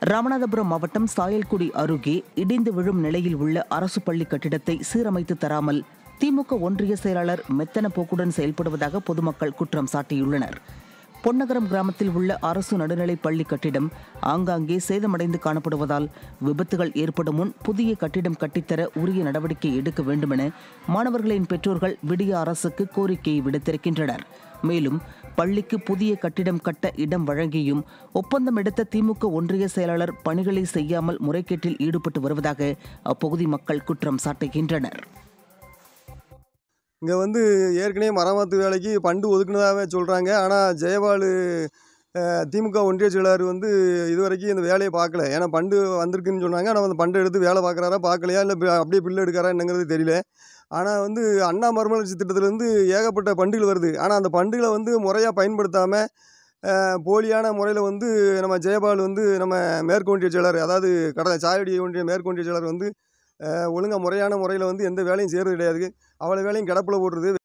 ராமநாதபுரம் மாவட்டம் சாயல்குடி அருகே இடிந்து விழும் நிலையில் உள்ள அரசு பள்ளி கட்டிடத்தை சீரமைத்து தராமல் திமுக ஒன்றிய செயலாளர் மெத்தன போக்குடன் செயல்படுவதாக பொதுமக்கள் குற்றம் சாட்டியுள்ளனர் பொன்னகரம் கிராமத்தில் உள்ள அரசு நடுநிலைப் பள்ளி கட்டிடம் ஆங்காங்கே சேதமடைந்து காணப்படுவதால் விபத்துகள் ஏற்படும் முன் புதிய கட்டிடம் கட்டித்தர உரிய நடவடிக்கை எடுக்க வேண்டுமென மாணவர்களின் பெற்றோர்கள் விடிய அரசுக்கு கோரிக்கையை விடுத்திருக்கின்றனர் மேலும் பள்ளிக்கு புதிய கட்டிடம் கட்ட இடம் வழங்கியும் ஒப்பந்தம் எடுத்த திமுக ஒன்றிய செயலாளர் பணிகளை செய்யாமல் முறைகேட்டில் ஈடுபட்டு வருவதாக அப்பகுதி மக்கள் குற்றம் சாட்டுகின்றனர் இங்கே வந்து ஏற்கனவே மரமாத்து வேலைக்கு பண்டு ஒதுக்குனதாகவே சொல்கிறாங்க ஆனால் ஜெயபாலு அஹ், திமுக ஒன்றிய செயலாளர் வந்து இது வரைக்கும் இந்த வேலையை பார்க்கல ஏன்னா பண்டு வந்திருக்குன்னு சொன்னாங்க ஆனால் அந்த பண்டை எடுத்து வேலை பார்க்குறாரா பார்க்கலையா இல்லை அப்படியே பில்லு எடுக்காரா என்னங்கிறது தெரியல ஆனால் வந்து அண்ணா மறுமலர்ச்சி திட்டத்துலேருந்து ஏகப்பட்ட பண்டுகள் வருது ஆனால் அந்த பண்டுகளை வந்து முறையாக பயன்படுத்தாமல் போலியான முறையில் வந்து நம்ம ஜெயபால் வந்து நம்ம மேற்கு ஒன்றிய செயலர் அதாவது கடை சாயடி ஒன்றிய மேற்கு ஒன்றிய செயலர் வந்து ஒழுங்காக முறையான முறையில் வந்து எந்த வேலையும் செய்கிறது கிடையாது அவ்வளோ வேலையும் கிடப்பில் போடுறது